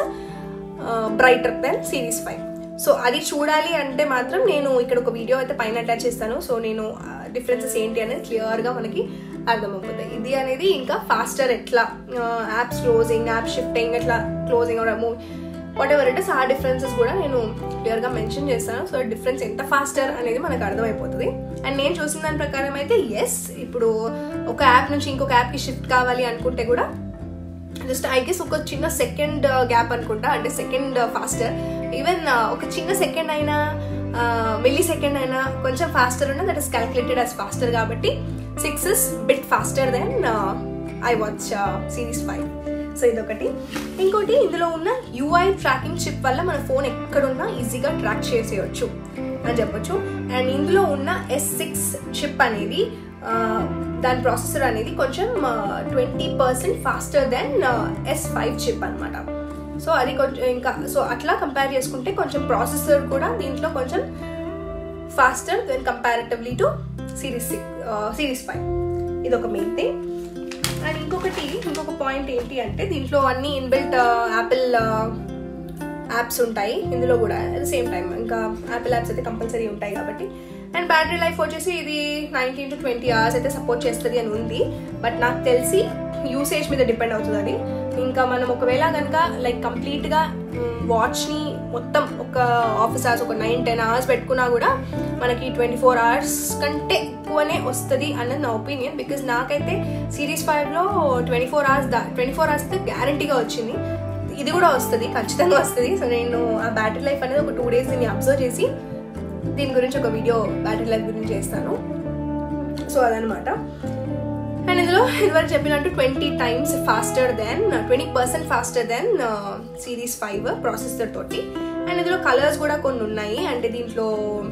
brighter then series five so అది చూడాలి అంటే మాత్రం నేను ఇక్కడ ఒక వీడియో అయితే పైన అటాచ్ చేస్తాను సో నేను డిఫరెన్సెస్ ఏంటి అనేది క్లియర్గా మనకి అర్థమైపోతాయి ఇది అనేది ఇంకా ఫాస్టర్ ఎట్లా యాప్స్ క్లోజింగ్ యాప్ షిఫ్టింగ్ ఎట్లా closing move whatever it is ఆ డిఫరెన్సెస్ కూడా నేను క్లియర్గా మెన్షన్ చేస్తాను సో డిఫరెన్స్ ఎంత ఫాస్టర్ అనేది మనకు అర్థమైపోతుంది అండ్ నేను చూసిన దాని ప్రకారం అయితే ఎస్ ఇప్పుడు ఒక యాప్ నుంచి ఇంకొక యాప్కి షిఫ్ట్ కావాలి అనుకుంటే కూడా జస్ట్ ఐ గెస్ ఒక చిన్న సెకండ్ గ్యాప్ అనుకుంటా అంటే సెకండ్ ఫాస్టర్ ఈవెన్ ఒక చిన్న సెకండ్ అయినా మిల్లీ సెకండ్ అయినా కొంచెం ఫాస్టర్ ఉన్నా that is calculated as faster కాబట్టి six is bit faster then I watch series five so ఇదొకటి ఇంకోటి ఇందులో ఉన్న యూఐ ట్రాకింగ్ చిప్ వల్ల మన ఫోన్ ఎక్కడున్నా ఈజీగా ట్రాక్ చేసేయచ్చు అని చెప్పొచ్చు అండ్ ఇందులో ఉన్న ఎస్ సిక్స్ చిప్ అనేది దాని ప్రాసెసర్ అనేది కొంచెం twenty percent faster then S five chip అనమాట సో అది కొంచెం ఇంకా సో అట్లా కంపేర్ చేసుకుంటే కొంచెం ప్రాసెసర్ కూడా దీంట్లో కొంచెం faster then comparatively to series six series five ఇది ఒక మెయిన్ థింగ్ అండ్ ఇంకొకటి ఇంకొక పాయింట్ ఏంటి అంటే దీంట్లో అన్ని ఇన్బిల్ట్ యాపిల్ యాప్స్ ఉంటాయి ఇందులో కూడా అట్ ద సేమ్ టైం ఇంకా యాపిల్ యాప్స్ అయితే కంపల్సరీ ఉంటాయి కాబట్టి అండ్ బ్యాటరీ లైఫ్ వచ్చేసి ఇది నైన్టీన్ టు ట్వంటీ అవర్స్ అయితే సపోర్ట్ చేస్తుంది అని ఉంది బట్ నాకు తెలిసి యూసేజ్ మీద డిపెండ్ అవుతుంది అది ఇంకా మనం ఒకవేళ కనుక లైక్ కంప్లీట్గా వాచ్ని మొత్తం ఒక ఆఫీస్ అవర్స్ ఒక నైన్ టెన్ అవర్స్ పెట్టుకున్నా కూడా మనకి ట్వంటీ ఫోర్ అవర్స్ కంటే ఎక్కువనే వస్తుంది అన్నది నా ఒపీనియన్ బికాజ్ నాకైతే సిరీస్ ఫైవ్లో ట్వంటీ ఫోర్ అవర్స్ దా ట్వంటీ ఫోర్ అవర్స్ అయితే గ్యారంటీగా వచ్చింది ఇది కూడా వస్తుంది ఖచ్చితంగా వస్తుంది సో నేను ఆ బ్యాటరీ లైఫ్ అనేది ఒక టూ డేస్ దీన్ని అబ్జర్వ్ చేసి దీని గురించి ఒక వీడియో బ్యాటరీ లైఫ్ గురించి చేస్తాను సో అదనమాట అండ్ ఇందులో ఇదివరకు చెప్పినట్టు twenty times faster then twenty percent faster then series five processor తోటి అండ్ ఇందులో కలర్స్ కూడా కొన్ని ఉన్నాయి అంటే దీంట్లో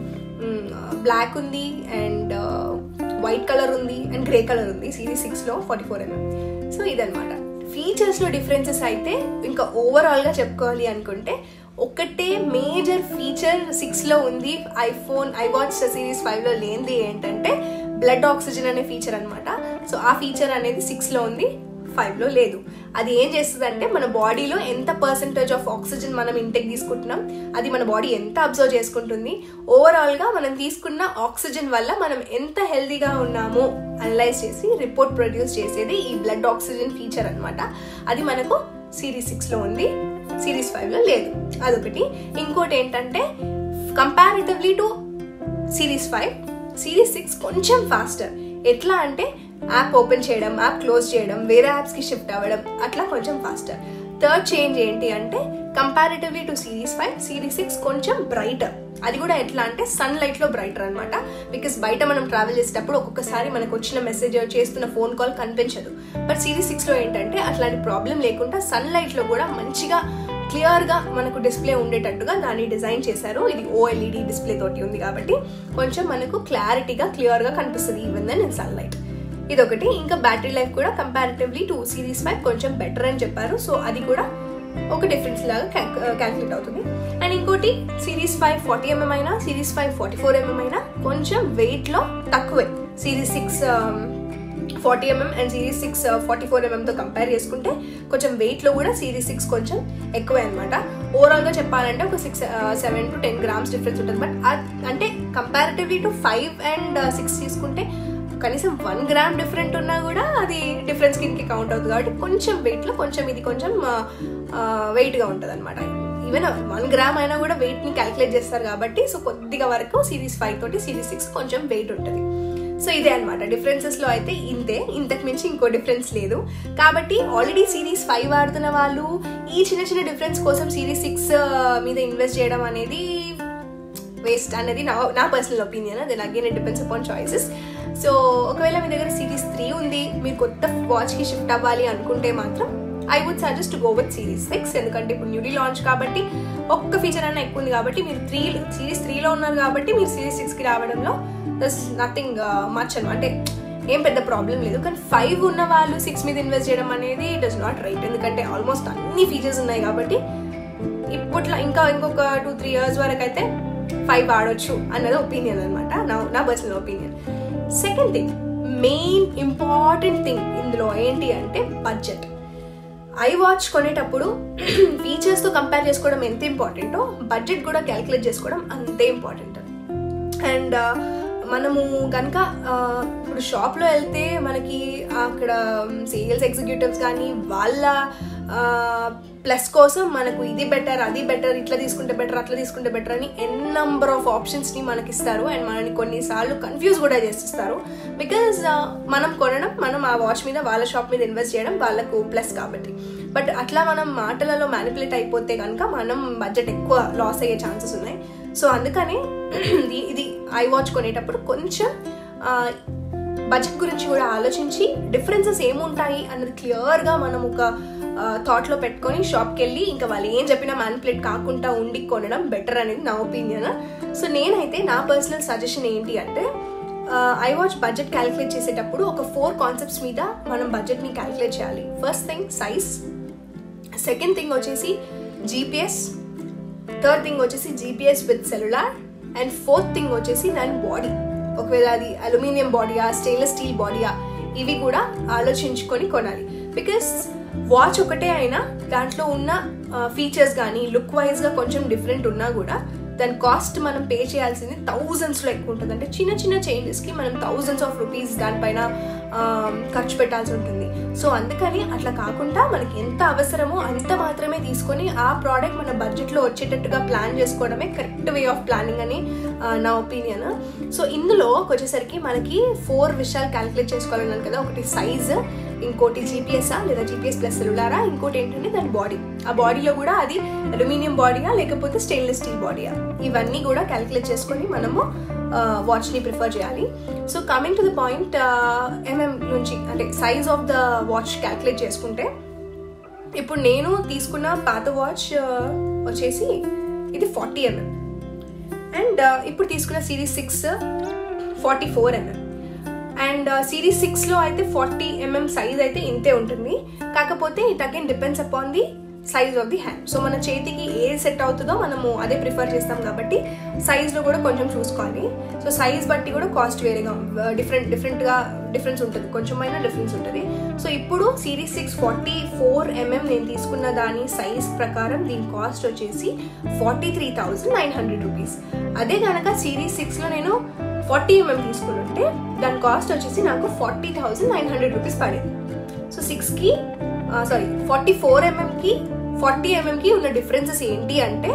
బ్లాక్ ఉంది అండ్ వైట్ కలర్ ఉంది అండ్ గ్రే కలర్ ఉంది సిరీస్ సిక్స్లో ఫార్టీ ఫోర్ ఎంఎం సో ఇదనమాట ఫీచర్స్లో డిఫరెన్సెస్ అయితే ఇంకా ఓవరాల్గా చెప్పుకోవాలి అనుకుంటే ఒకటే మేజర్ ఫీచర్ సిక్స్లో ఉంది ఐఫోన్ ఐవాచ్ సిరీస్ ఫైవ్లో లేనిది ఏంటంటే బ్లడ్ ఆక్సిజన్ అనే ఫీచర్ అనమాట సో ఆ ఫీచర్ అనేది సిక్స్లో ఉంది ఫైవ్లో లేదు అది ఏం చేస్తుంది అంటే మన బాడీలో ఎంత పర్సంటేజ్ ఆఫ్ ఆక్సిజన్ మనం ఇంటెక్ తీసుకుంటున్నాం అది మన బాడీ ఎంత అబ్జర్వ్ చేసుకుంటుంది ఓవరాల్గా మనం తీసుకున్న ఆక్సిజన్ వల్ల మనం ఎంత హెల్తీగా ఉన్నామో అనలైజ్ చేసి రిపోర్ట్ ప్రొడ్యూస్ చేసేది ఈ బ్లడ్ ఆక్సిజన్ ఫీచర్ అనమాట అది మనకు సిరీస్ సిక్స్లో ఉంది సిరీస్ ఫైవ్లో లేదు అదొకటి ఇంకోటి ఏంటంటే comparatively to series five series six కొంచెం ఫాస్టర్ ఎట్లా అంటే యాప్ ఓపెన్ చేయడం యాప్ క్లోజ్ చేయడం వేరే యాప్స్కి షిఫ్ట్ అవ్వడం అట్లా కొంచెం ఫాస్టర్ థర్డ్ చేంజ్ ఏంటి అంటే comparatively to series five series six కొంచెం బ్రైటర్ అది కూడా ఎట్లా అంటే సన్ లైట్ లో బ్రైటర్ అనమాట బికాస్ బయట మనం ట్రావెల్ చేసేటప్పుడు ఒక్కొక్కసారి మనకు వచ్చిన మెసేజ్ చేస్తున్న ఫోన్ కాల్ కనిపించదు బట్ సిరీస్ సిక్స్ లో ఏంటంటే అట్లాంటి ప్రాబ్లం లేకుండా సన్ లైట్ లో కూడా మంచిగా క్లియర్ గా మనకు డిస్ప్లే ఉండేటట్టుగా దాన్ని డిజైన్ చేశారు ఇది ఓఎల్ఈడి డిస్ప్లే తోటి ఉంది కాబట్టి కొంచెం మనకు క్లారిటీగా క్లియర్ గా కనిపిస్తుంది even then in sunlight ఇదొకటి ఇంకా బ్యాటరీ లైఫ్ కూడా కంపారిటివ్లీ టూ సిరీస్ ఫైవ్ కొంచెం బెటర్ అని చెప్పారు సో అది కూడా ఒక డిఫరెన్స్ లాగా క్యాల్కులేట్ అవుతుంది అండ్ ఇంకోటి సిరీస్ ఫైవ్ ఫార్టీ ఎంఎం అయినా series five forty four MM అయినా కొంచెం వెయిట్లో తక్కువే series six forty MM and series six forty four ఎంఎంతో కంపేర్ చేసుకుంటే కొంచెం వెయిట్లో కూడా సిరీస్ సిక్స్ కొంచెం ఎక్కువే అనమాట ఓవరాల్గా చెప్పాలంటే ఒక six seven to ten grams difference ఉంటుంది బట్ అంటే comparatively to five and six తీసుకుంటే కనీసం వన్ గ్రామ్ డిఫరెంట్ ఉన్నా కూడా అది డిఫరెన్స్ కిందకి కౌంట్ అవుతుంది కాబట్టి కొంచెం వెయిట్లో కొంచెం ఇది కొంచెం వెయిట్గా ఉంటుంది అనమాట ఈవెన్ వన్ గ్రామ్ అయినా కూడా వెయిట్ని క్యాలిక్యులేట్ చేస్తారు కాబట్టి సో కొద్దిగా వరకు సిరీస్ ఫైవ్ తోటి సిరీస్ సిక్స్ కొంచెం వెయిట్ ఉంటుంది సో ఇదే అనమాట డిఫరెన్సెస్లో అయితే ఇంతే ఇంతకు మించి ఇంకో డిఫరెన్స్ లేదు కాబట్టి ఆల్రెడీ సిరీస్ ఫైవ్ వాడుతున్న వాళ్ళు ఈ చిన్న చిన్న డిఫరెన్స్ కోసం సిరీస్ సిక్స్ మీద ఇన్వెస్ట్ చేయడం అనేది వేస్ట్ అనేది నా నా personal opinion then again it depends upon choices so ఒకవేళ మీ దగ్గర సిరీస్ త్రీ ఉంది మీరు కొత్త వాచ్కి షిఫ్ట్ అవ్వాలి అనుకుంటే మాత్రం I would suggest go with series six ఎందుకంటే ఇప్పుడు న్యూడీ లాంచ్ కాబట్టి ఒక్క ఫీచర్ అయినా ఎక్కువ ఉంది కాబట్టి మీరు త్రీ సిరీస్ త్రీలో ఉన్నారు కాబట్టి మీరు సిరీస్ సిక్స్కి రావడంలో దస్ నథింగ్ మచ్ అనమాట అంటే ఏం పెద్ద ప్రాబ్లం లేదు కానీ ఫైవ్ ఉన్న వాళ్ళు సిక్స్ మీద ఇన్వెస్ట్ చేయడం అనేది డస్ నాట్ రైట్ ఎందుకంటే ఆల్మోస్ట్ అన్ని ఫీచర్స్ ఉన్నాయి కాబట్టి ఇప్పట్లో ఇంకా ఇంకొక టూ త్రీ ఇయర్స్ వరకు అయితే ఫైవ్ వాడొచ్చు అన్నది ఒపీనియన్ అనమాట నా నా personal opinion second thing main important thing ఇందులో ఏంటి అంటే బడ్జెట్ ఐ వాచ్ కొనేటప్పుడు ఫీచర్స్తో కంపేర్ చేసుకోవడం ఎంత ఇంపార్టెంటో బడ్జెట్ కూడా క్యాలిక్యులేట్ చేసుకోవడం అంతే ఇంపార్టెంట్ అండ్ మనము కనుక ఇప్పుడు షాప్లో వెళ్తే మనకి అక్కడ సేల్స్ ఎగ్జిక్యూటివ్స్ కానీ వాళ్ళ ప్లస్ కోసం మనకు ఇది బెటర్ అది బెటర్ ఇట్లా తీసుకుంటే బెటర్ అట్లా తీసుకుంటే బెటర్ అని ఎన్ నంబర్ ఆఫ్ ఆప్షన్స్ని మనకి ఇస్తారు అండ్ మనని కొన్నిసార్లు కన్ఫ్యూజ్ కూడా చేసిస్తారు బికాజ్ మనం కొనడం మనం ఆ వాచ్ మీద వాళ్ళ షాప్ మీద ఇన్వెస్ట్ చేయడం వాళ్ళకు ప్లస్ కాబట్టి బట్ అట్లా మనం మాటలలో మ్యానిపులేట్ అయిపోతే కనుక మనం బడ్జెట్ ఎక్కువ లాస్ అయ్యే ఛాన్సెస్ ఉన్నాయి సో అందుకని ఇది ఐ వాచ్ కొనేటప్పుడు కొంచెం బడ్జెట్ గురించి కూడా ఆలోచించి డిఫరెన్సెస్ ఏముంటాయి అన్నది క్లియర్గా మనం ఒక థాట్లో పెట్టుకొని షాప్కి వెళ్ళి ఇంకా వాళ్ళు ఏం చెప్పినా మ్యానిపులేట్ కాకుండా ఉండి కొనడం బెటర్ అనేది నా ఒపీనియన్ సో నేనైతే నా పర్సనల్ సజెషన్ ఏంటి అంటే ఐ వాచ్ బడ్జెట్ క్యాలిక్యులేట్ చేసేటప్పుడు ఒక ఫోర్ కాన్సెప్ట్స్ మీద మనం బడ్జెట్ని క్యాలిక్యులేట్ చేయాలి first thing size second thing వచ్చేసి జీపీఎస్ థర్డ్ థింగ్ వచ్చేసి GPS with cellular and fourth thing వచ్చేసి దాని బాడీ ఒకవేళ అది అల్యూమినియం బాడీయా స్టెయిన్లెస్ స్టీల్ బాడీయా ఇవి కూడా ఆలోచించుకొని కొనాలి బికాస్ వాచ్ ఒకటే అయినా దాంట్లో ఉన్న ఫీచర్స్ కానీ లుక్ వైజ్గా కొంచెం డిఫరెంట్ ఉన్నా కూడా దాని కాస్ట్ మనం పే చేయాల్సింది థౌజండ్స్లో ఎక్కువ ఉంటుంది అంటే చిన్న చిన్న చేంజెస్కి మనం థౌజండ్స్ ఆఫ్ రూపీస్ దానిపైన ఖర్చు పెట్టాల్సి ఉంటుంది సో అందుకని అట్లా కాకుండా మనకి ఎంత అవసరమో అంత మాత్రమే తీసుకొని ఆ ప్రోడక్ట్ మన బడ్జెట్లో వచ్చేటట్టుగా ప్లాన్ చేసుకోవడమే కరెక్ట్ వే ఆఫ్ ప్లానింగ్ అని నా ఒపీనియన్ సో ఇందులో వచ్చేసరికి మనకి ఫోర్ విషయాలు క్యాలిక్యులేట్ చేసుకోవాలన్నాను కదా ఒకటి సైజ్ ఇంకోటి జీపీఎస్ఆ లేదా జీపీఎస్ ప్లస్ సెల్యులారా ఇంకోటి ఏంటంటే దాని బాడీ ఆ బాడీలో కూడా అది అల్యూమినియం బాడీయా లేకపోతే స్టెయిన్లెస్ స్టీల్ బాడీయా ఇవన్నీ కూడా క్యాలిక్యులేట్ చేసుకొని మనము వాచ్ని ప్రిఫర్ చేయాలి so coming to the point MM నుంచి అంటే size of the watch calculate చేసుకుంటే ఇప్పుడు నేను తీసుకున్న పాత వాచ్ వచ్చేసి ఇది ఫార్టీ ఎంఎం అండ్ ఇప్పుడు తీసుకున్న series six forty four MM and series సిక్స్లో అయితే ఫార్టీ ఎంఎం సైజ్ అయితే ఇంతే ఉంటుంది కాకపోతే it again depends upon the size of the hand so మన చేతికి ఏ సెట్ అవుతుందో మనము అదే ప్రిఫర్ చేస్తాం కాబట్టి సైజ్లో కూడా కొంచెం చూసుకోవాలి సో సైజ్ బట్టి కూడా కాస్ట్ వేరేగా డిఫరెంట్ డిఫరెంట్గా డిఫరెన్స్ ఉంటుంది కొంచెమైనా డిఫరెన్స్ ఉంటుంది సో ఇప్పుడు series six forty four MM నేను తీసుకున్న దాని సైజ్ ప్రకారం దీని కాస్ట్ వచ్చేసి forty three thousand nine hundred rupees అదే కనుక సిరీస్ సిక్స్లో నేను ఫార్టీ ఎంఎం తీసుకుని ఉంటే దాని కాస్ట్ వచ్చేసి నాకు forty thousand nine hundred rupees పడేది సో సిక్స్కి సారీ ఫార్టీ ఫోర్ ఎంఎంకి ఫార్టీ ఎంఎంకి ఉన్న డిఫరెన్సెస్ ఏంటి అంటే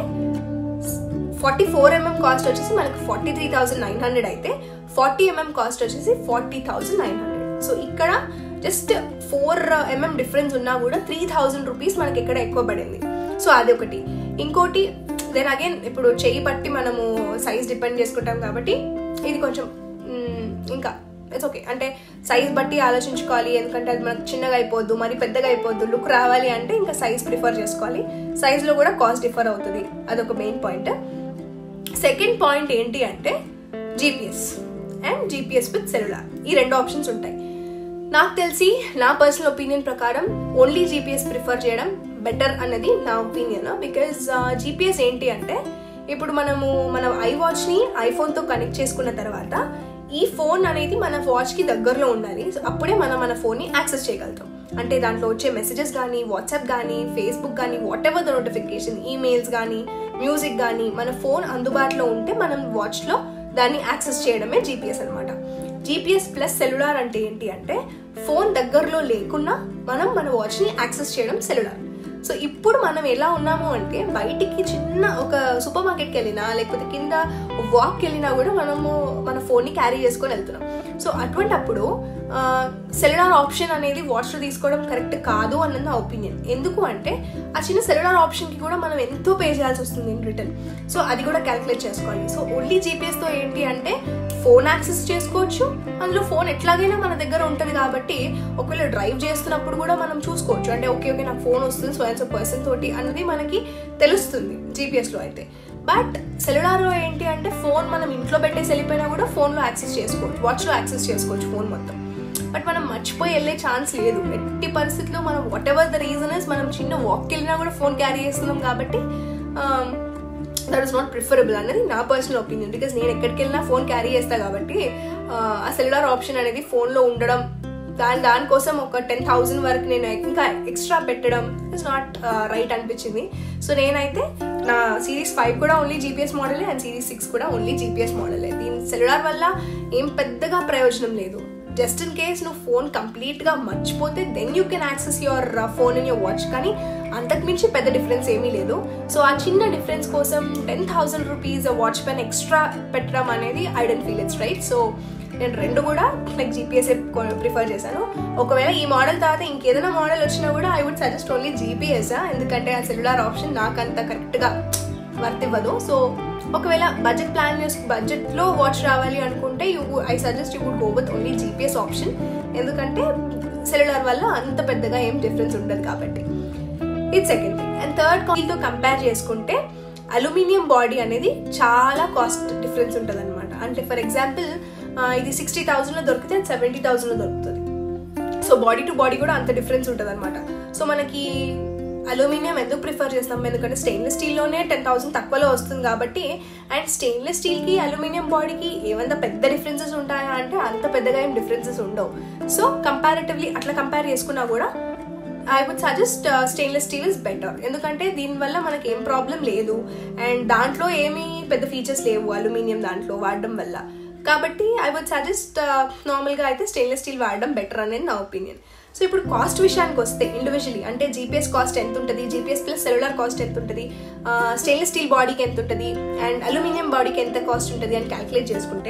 ఫార్టీ ఫోర్ ఎంఎం కాస్ట్ వచ్చేసి మనకు forty three thousand nine hundred అయితే ఫార్టీ ఎంఎం కాస్ట్ వచ్చేసి forty thousand nine hundred so ఇక్కడ జస్ట్ ఫోర్ ఎంఎం డిఫరెన్స్ ఉన్నా కూడా త్రీ థౌజండ్ రూపీస్ మనకి ఇక్కడ ఎక్కువ పడింది సో అది ఒకటి ఇంకోటి దెన్ అగైన్ ఇప్పుడు చెయ్యి పట్టి మనము సైజ్ డిపెండ్ చేసుకుంటాం కాబట్టి ఇది కొంచెం మ్, ఇంకా ఇట్స్ ఓకే అంటే సైజ్ బట్టి ఆలోచించుకోవాలి ఎందుకంటే అది మనకు చిన్నగా అయిపోద్దు మరి పెద్దగా అయిపోద్దు లుక్ రావాలి అంటే ఇంకా సైజ్ ప్రిఫర్ చేసుకోవాలి సైజ్లో కూడా కాస్ట్ డిఫర్ అవుతుంది అదొక మెయిన్ పాయింట్ సెకండ్ పాయింట్ ఏంటి అంటే GPS and GPS with cellular ఈ రెండు ఆప్షన్స్ ఉంటాయి నాకు తెలిసి నా పర్సనల్ ఒపీనియన్ ప్రకారం ఓన్లీ జీపీఎస్ ప్రిఫర్ చేయడం బెటర్ అన్నది నా ఒపీనియన్ బికాజ్ జీపీఎస్ ఏంటి అంటే ఇప్పుడు మనము మన ఐ వాచ్ని ఐఫోన్తో కనెక్ట్ చేసుకున్న తర్వాత ఈ ఫోన్ అనేది మన వాచ్కి దగ్గరలో ఉండాలి సో అప్పుడే మనం మన ఫోన్ని యాక్సెస్ చేయగలుగుతాం అంటే దాంట్లో వచ్చే మెసేజెస్ కానీ వాట్సాప్ కానీ ఫేస్బుక్ కానీ whatever the notification emails కానీ మ్యూజిక్ కానీ మన ఫోన్ అందుబాటులో ఉంటే మనం వాచ్లో దాన్ని యాక్సెస్ చేయడమే జీపీఎస్ అనమాట జీపీఎస్ ప్లస్ సెల్యులార్ అంటే ఏంటి అంటే ఫోన్ దగ్గరలో లేకున్నా మనం మన వాచ్ని యాక్సెస్ చేయడం సెల్యులార్ సో ఇప్పుడు మనం ఎలా ఉన్నాము అంటే బయటికి చిన్న ఒక సూపర్ మార్కెట్కి వెళ్ళినా లేకపోతే కింద వాక్కి వెళ్ళినా కూడా మనము మన ఫోన్ని క్యారీ చేసుకొని వెళ్తున్నాం సో అటువంటప్పుడు సెల్యులార్ ఆప్షన్ అనేది వాచ్లో తీసుకోవడం కరెక్ట్ కాదు అన్నది నా ఒపీనియన్ ఎందుకు అంటే ఆ చిన్న సెల్యులార్ ఆప్షన్కి కూడా మనం ఎంతో పే చేయాల్సి వస్తుంది ఇన్ రిటర్న్ సో అది కూడా క్యాలిక్యులేట్ చేసుకోవాలి సో ఓన్లీ జీపీఎస్తో ఏంటి అంటే ఫోన్ యాక్సెస్ చేసుకోవచ్చు అందులో ఫోన్ ఎట్లాగైనా మన దగ్గర ఉంటుంది కాబట్టి ఒకవేళ డ్రైవ్ చేస్తున్నప్పుడు కూడా మనం చూసుకోవచ్చు అంటే ఓకే ఓకే నాకు ఫోన్ వస్తుంది సో అండ్ సో పర్సన్ తోటి అన్నది మనకి తెలుస్తుంది జీపీఎస్లో అయితే బట్ సెల్యులార్లో ఏంటి అంటే ఫోన్ మనం ఇంట్లో పెట్టేసి వెళ్ళిపోయినా కూడా ఫోన్లో యాక్సెస్ చేసుకోవచ్చు వాచ్లో యాక్సెస్ చేసుకోవచ్చు ఫోన్ మొత్తం బట్ మనం మర్చిపోయి వెళ్ళే ఛాన్స్ లేదు ఎట్టి పరిస్థితిలో మనం whatever the reason is మనం చిన్న వాక్కి వెళ్ళినా కూడా ఫోన్ క్యారీ చేస్తున్నాం కాబట్టి దట్ ఇస్ నాట్ ప్రిఫరబుల్ అనేది నా పర్సనల్ ఒపీనియన్ బికాస్ నేను ఎక్కడికి వెళ్ళినా ఫోన్ క్యారీ చేస్తా కాబట్టి ఆ సెల్యులార్ ఆప్షన్ అనేది ఫోన్లో ఉండడం దాని దానికోసం ఒక టెన్ థౌజండ్ వరకు నేను ఇంకా ఎక్స్ట్రా పెట్టడం ఇస్ నాట్ రైట్ అనిపించింది సో నేనైతే నా సిరీస్ ఫైవ్ కూడా ఓన్లీ జీపీఎస్ మోడలే అండ్ సిరీస్ సిక్స్ కూడా ఓన్లీ జీపీఎస్ మోడలే దీని సెల్యులార్ వల్ల ఏం పెద్దగా ప్రయోజనం లేదు జస్ట్ ఇన్ కేస్ నువ్వు ఫోన్ కంప్లీట్గా మర్చిపోతే then you can access your phone in your watch కానీ అంతకుమించి పెద్ద డిఫరెన్స్ ఏమీ లేదు సో ఆ చిన్న డిఫరెన్స్ కోసం టెన్ థౌసండ్ రూపీస్ వాచ్ పెన్ ఎక్స్ట్రా పెట్టడం అనేది I don't feel it's right so నేను రెండు కూడా లైక్ జీపీఎస్ ప్రిఫర్ చేశాను ఒకవేళ ఈ మోడల్ తర్వాత ఇంకేదైనా మోడల్ వచ్చినా కూడా I would suggest only GPS ఎందుకంటే ఆ సెల్యులార్ ఆప్షన్ నాకు అంత కరెక్ట్గా వర్త్ ఇవ్వదు సో ఒకవేళ బడ్జెట్ ప్లాన్ చేసి బడ్జెట్లో వాచ్ రావాలి అనుకుంటే you I suggest you would go with only GPS option ఎందుకంటే సెల్యులార్ వల్ల అంత పెద్దగా ఏం డిఫరెన్స్ ఉండదు కాబట్టి ఇది సెకండ్ థింగ్ అండ్ థర్డ్ కాయిల్తో కంపేర్ చేసుకుంటే అల్యూమినియం బాడీ అనేది చాలా కాస్ట్ డిఫరెన్స్ ఉంటుంది అనమాట అంటే ఫర్ ఎగ్జాంపుల్ ఇది సిక్స్టీ థౌజండ్లో దొరికితే అది సెవెంటీ థౌజండ్లో దొరుకుతుంది సో బాడీ టు బాడీ కూడా అంత డిఫరెన్స్ ఉంటుంది అనమాట సో మనకి అల్యూమినియం ఎందుకు ప్రిఫర్ చేస్తాం ఎందుకంటే స్టెయిన్లెస్ స్టీల్లోనే టెన్ థౌసండ్ తక్కువలో వస్తుంది కాబట్టి అండ్ స్టెయిన్లెస్ స్టీల్కి అల్యూమినియం బాడీకి ఏమంత పెద్ద డిఫరెన్సెస్ ఉంటాయా అంటే అంత పెద్దగా ఏం డిఫరెన్సెస్ ఉండవు సో కంపారిటివ్లీ అట్లా కంపేర్ చేసుకున్నా కూడా I would suggest stainless steel is better ఎందుకంటే దీనివల్ల మనకి ఏం ప్రాబ్లం లేదు అండ్ దాంట్లో ఏమీ పెద్ద ఫీచర్స్ లేవు అల్యూమినియం దాంట్లో వాడడం వల్ల కాబట్టి ఐ వుడ్ సజెస్ట్ నార్మల్గా అయితే స్టెయిన్లెస్ స్టీల్ వాడడం బెటర్ అనేది నా ఒపీనియన్ సో ఇప్పుడు కాస్ట్ విషయానికి వస్తే ఇండివిజువలీ అంటే జీపీఎస్ కాస్ట్ ఎంత ఉంటుంది జీపీఎస్ ప్లస్ సెల్యులర్ కాస్ట్ ఎంత ఉంటుంది స్టెయిన్లెస్ స్టీల్ బాడీకి ఎంత ఉంటుంది అండ్ అల్యూమినియం బాడీకి ఎంత కాస్ట్ ఉంటుంది అని క్యాలిక్యులేట్ చేసుకుంటే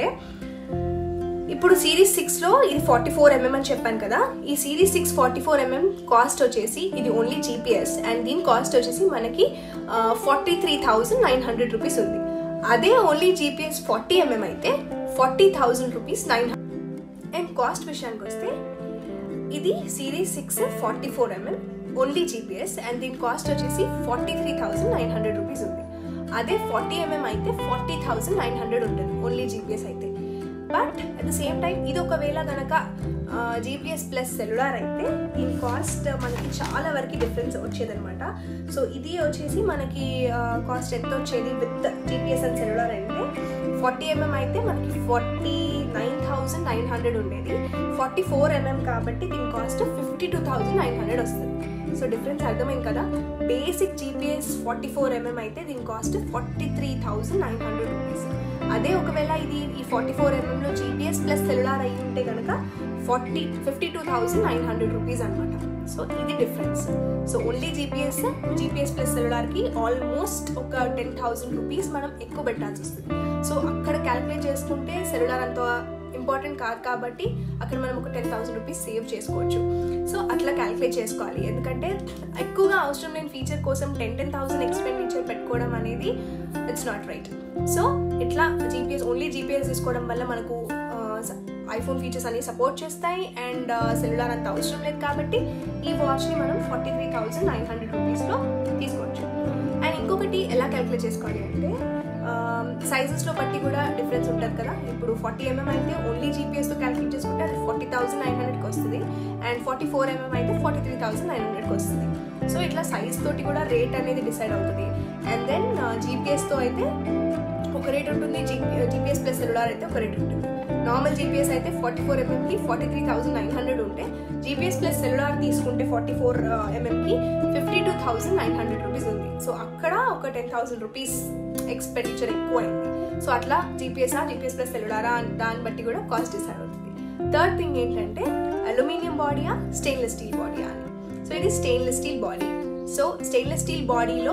ఇప్పుడు సిరీస్ సిక్స్లో ఇది ఫార్టీ ఫోర్ ఎంఎం అని చెప్పాను కదా ఈ series six forty four MM cost వచ్చేసి ఇది ఓన్లీ జీపీఎస్ అండ్ దీని కాస్ట్ వచ్చేసి మనకి forty three thousand nine hundred rupees ఉంది అదే ఓన్లీ జీపీఎస్ ఫార్టీ ఎంఎం అయితే forty thousand rupees nine and cost విషయానికి వస్తే ఇది series six forty four MM only GPS and దీని కాస్ట్ వచ్చేసి forty three thousand nine hundred rupees ఉంది అదే ఫార్టీ ఎంఎం అయితే ఫార్టీ థౌజండ్ నైన్ హండ్రెడ్ ఉంటుంది ఓన్లీ జీపీఎస్ అయితే but at the same time ఇది ఒకవేళ కనుక జీపీఎస్ ప్లస్ సెల్యులార్ అయితే దీని కాస్ట్ మనకి చాలా వరకు డిఫరెన్స్ వచ్చేదనమాట సో ఇది వచ్చేసి మనకి కాస్ట్ ఎంత వచ్చేది విత్ జీపీఎస్ అండ్ సెల్యులార్ అంటే ఫార్టీ ఎంఎం అయితే మనకి forty nine thousand nine hundred ఉండేది ఫార్టీ ఫోర్ ఎంఎం కాబట్టి దీని cost fifty two thousand nine hundred వస్తుంది సో డిఫరెన్స్ అర్థమైంది కదా basic GPS forty four MM అయితే దీని cost forty three thousand nine hundred rupees అదే ఒకవేళ ఇది ఈ ఫార్టీ ఫోర్ ఎంఎంలో జీపీఎస్ ప్లస్ సెల్యులార్ అయి ఉంటే కనుక forty fifty two thousand nine hundred rupees అనమాట సో ఇది difference so only GPS GPS plus సెల్యులార్కి ఆల్మోస్ట్ ఒక టెన్ థౌజండ్ రూపీస్ మనం ఎక్కువ పెట్టాల్సి వస్తుంది సో అక్కడ క్యాల్కులేట్ చేసుకుంటే సెల్యులార్ అంత ఇంపార్టెంట్ కాదు కాబట్టి అక్కడ మనం ఒక టెన్ థౌసండ్ రూపీస్ సేవ్ చేసుకోవచ్చు సో అట్లా క్యాల్కులేట్ చేసుకోవాలి ఎందుకంటే ఎక్కువగా అవసరం లేని ఫీచర్ కోసం టెన్ టెన్ థౌసండ్ ఎక్స్పెండిచర్ పెట్టుకోవడం అనేది ఇట్స్ నాట్ రైట్ సో ఇట్లా జీపీఎస్ ఓన్లీ జీపీఎస్ తీసుకోవడం వల్ల మనకు ఐఫోన్ ఫీచర్స్ అనేవి సపోర్ట్ చేస్తాయి అండ్ సెల్యులార్ అంత అవసరం లేదు కాబట్టి ఈ వాచ్ని మనం forty three thousand nine hundred రూపీస్లో తీసుకోవచ్చు అండ్ ఇంకొకటి ఎలా క్యాల్కులేట్ చేసుకోవాలి అంటే సైజెస్లో బట్టి కూడా డిఫరెన్స్ ఉంటుంది కదా ఇప్పుడు ఫార్టీ ఎంఎం అయితే ఓన్లీ జీపీఎస్తో క్యాల్కులేట్ చేసుకుంటే అది ఫార్టీ థౌసండ్ నైన్ హండ్రెడ్కి వస్తుంది అండ్ ఫార్టీ ఫోర్ ఎంఎం అయితే ఫార్టీ త్రీ థౌసండ్ నైన్ హండ్రెడ్కి వస్తుంది సో ఇట్లా సైజ్ తోటి కూడా రేట్ అనేది డిసైడ్ అవుతుంది అండ్ దెన్ జీపీఎస్తో అయితే ఒక రేట్ ఉంటుంది జీపీఎస్ ప్లస్ సెల్యులార్ అయితే ఒక రేట్ ఉంటుంది నార్మల్ జీపీఎస్ అయితే ఫార్టీ ఫోర్ ఎంఎంకి forty three thousand nine hundred ఉంటే జీపీఎస్ ప్లస్ సెల్యులార్ తీసుకుంటే ఫార్టీ ఫోర్ ఎంఎంకి fifty two thousand nine hundred rupees ఉంది సో అక్కడ ఒక టెన్ థౌసండ్ రూపీస్ ఎక్స్పెండిచర్ ఎక్కువ అయింది సో అట్లా జీపీఎస్ఆ జీపీఎస్ ప్లస్ సెల్యులారా దాన్ని బట్టి కూడా కాస్ట్ డిసైడ్ అవుతుంది థర్డ్ థింగ్ ఏంటంటే అల్యూమినియం బాడీయా స్టెయిన్లెస్ స్టీల్ బాడీయా అని సో ఇది stainless steel body so stainless steel బాడీలో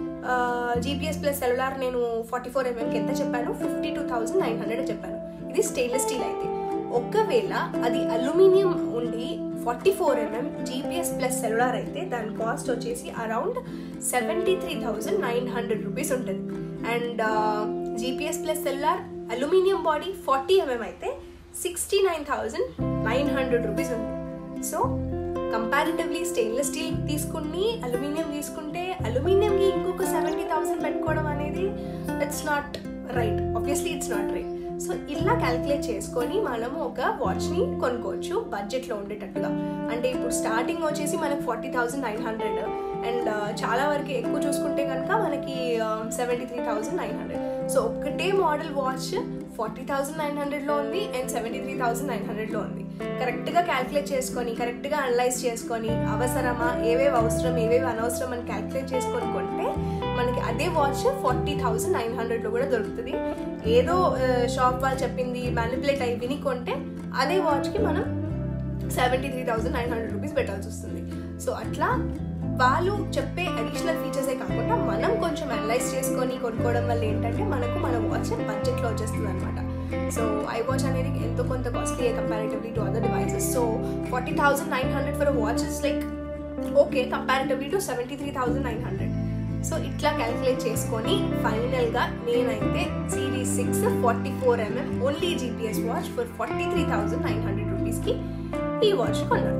జీపీఎస్ ప్లస్ సెల్యులార్ నేను ఫార్టీ ఫోర్ ఎంఎంకి ఎంత చెప్పాను fifty two thousand nine hundred చెప్పాను ఇది స్టెయిన్లెస్ స్టీల్ అయితే ఒకవేళ అది అల్యూమినియం ఉండి forty four MM GPS plus cellular అయితే దాని కాస్ట్ వచ్చేసి around seventy three thousand nine hundred rupees ఉంటుంది and GPS plus cellular aluminium body forty MM అయితే sixty nine thousand nine hundred rupees ఉంది సో కంపారిటివ్లీ స్టెయిన్లెస్ స్టీల్ తీసుకుని aluminium తీసుకుంటే అల్యూమినియంకి ఇంకొక సెవెంటీ థౌసండ్ పెట్టుకోవడం అనేది it's not right obviously it's not right so ఇలా క్యాల్కులేట్ చేసుకొని మనము ఒక వాచ్ని కొనుక్కోవచ్చు బడ్జెట్లో ఉండేటట్టుగా అంటే ఇప్పుడు స్టార్టింగ్ వచ్చేసి మనకు forty thousand nine hundred and చాలా వరకు ఎక్కువ చూసుకుంటే కనుక మనకి seventy three thousand nine hundred so ఒకటే model watch forty thousand nine హండ్రెడ్లో ఉంది and seventy three thousand nine హండ్రెడ్లో ఉంది కరెక్ట్గా క్యాల్కులేట్ చేసుకొని కరెక్ట్గా అనలైజ్ చేసుకొని అవసరమా ఏవేవి అవసరం ఏవేవి అనవసరం అని క్యాల్కులేట్ చేసుకొని కొంటే మనకి అదే వాచ్ ఫార్టీ థౌసండ్ నైన్ హండ్రెడ్లో కూడా దొరుకుతుంది ఏదో షాప్ వాళ్ళు చెప్పింది మ్యానిపులేట్ అయి విని కొంటే అదే వాచ్కి మనం seventy three thousand nine hundred rupees పెట్టాల్సి వస్తుంది సో అట్లా వాళ్ళు చెప్పే అడిషనల్ ఫీచర్సే కాకుండా మనం కొంచెం అనలైజ్ చేసుకొని కొనుక్కోవడం వల్ల ఏంటంటే మనకు మన వాచ్ బడ్జెట్లో వచ్చేస్తుంది అనమాట సో ఐ వాచ్ అనేది ఎంతో కొంత costly comparatively to other devices so forty thousand nine hundred for watch is like okay comparatively to seventy three thousand nine hundred so ఇట్లా క్యాల్కులేట్ చేసుకొని ఫైనల్గా నేనైతే series six forty four MM only GPS watch for forty three thousand nine hundred రూపీస్కి ఈ watch కొన్నాను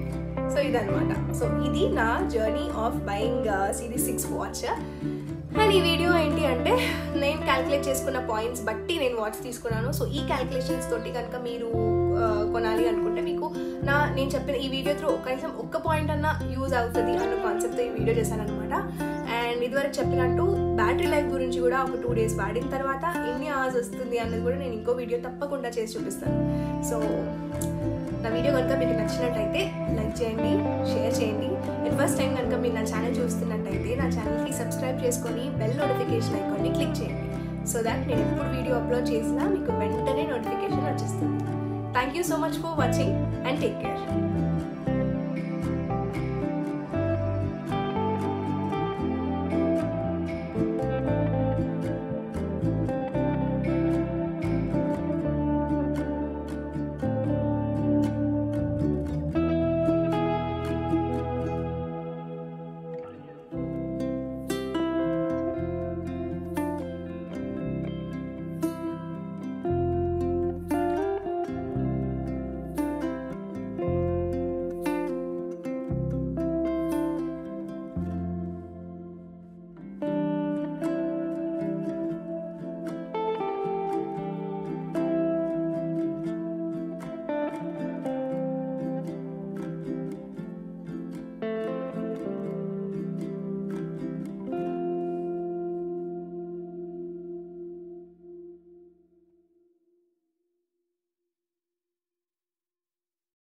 so ఇదనమాట so ఇది నా journey of buying series six watch and ఈ వీడియో ఏంటి అంటే నేను క్యాల్కులేట్ చేసుకున్న పాయింట్స్ బట్టి నేను వాచ్ తీసుకున్నాను సో ఈ క్యాల్కులేషన్స్ తోటి కనుక మీరు కొనాలి అనుకుంటే మీకు నా నేను చెప్పిన ఈ వీడియో త్రూ కనీసం ఒక్క పాయింట్ అన్న యూజ్ అవుతుంది అన్న కాన్సెప్ట్తో ఈ వీడియో చేశాను అనమాట అండ్ ఇదివరకు చెప్పినట్టు బ్యాటరీ లైఫ్ గురించి కూడా ఒక టూ డేస్ వాడిన తర్వాత ఎన్ని అవర్స్ వస్తుంది అన్నది కూడా నేను ఇంకో వీడియో తప్పకుండా చేసి చూపిస్తాను సో నా వీడియో కనుక మీకు నచ్చినట్టయితే లైక్ చేయండి షేర్ చేయండి అండ్ ఫస్ట్ టైం కనుక మీరు నా ఛానల్ చూస్తున్నట్టయితే నా ఛానల్కి సబ్స్క్రైబ్ చేసుకొని బెల్ నోటిఫికేషన్ ఐకాన్ని క్లిక్ చేయండి సో దాట్ నేను ఎప్పుడు వీడియో అప్లోడ్ చేసినా మీకు వెంటనే నోటిఫికేషన్ వచ్చేస్తుంది thank you so much for watching and take care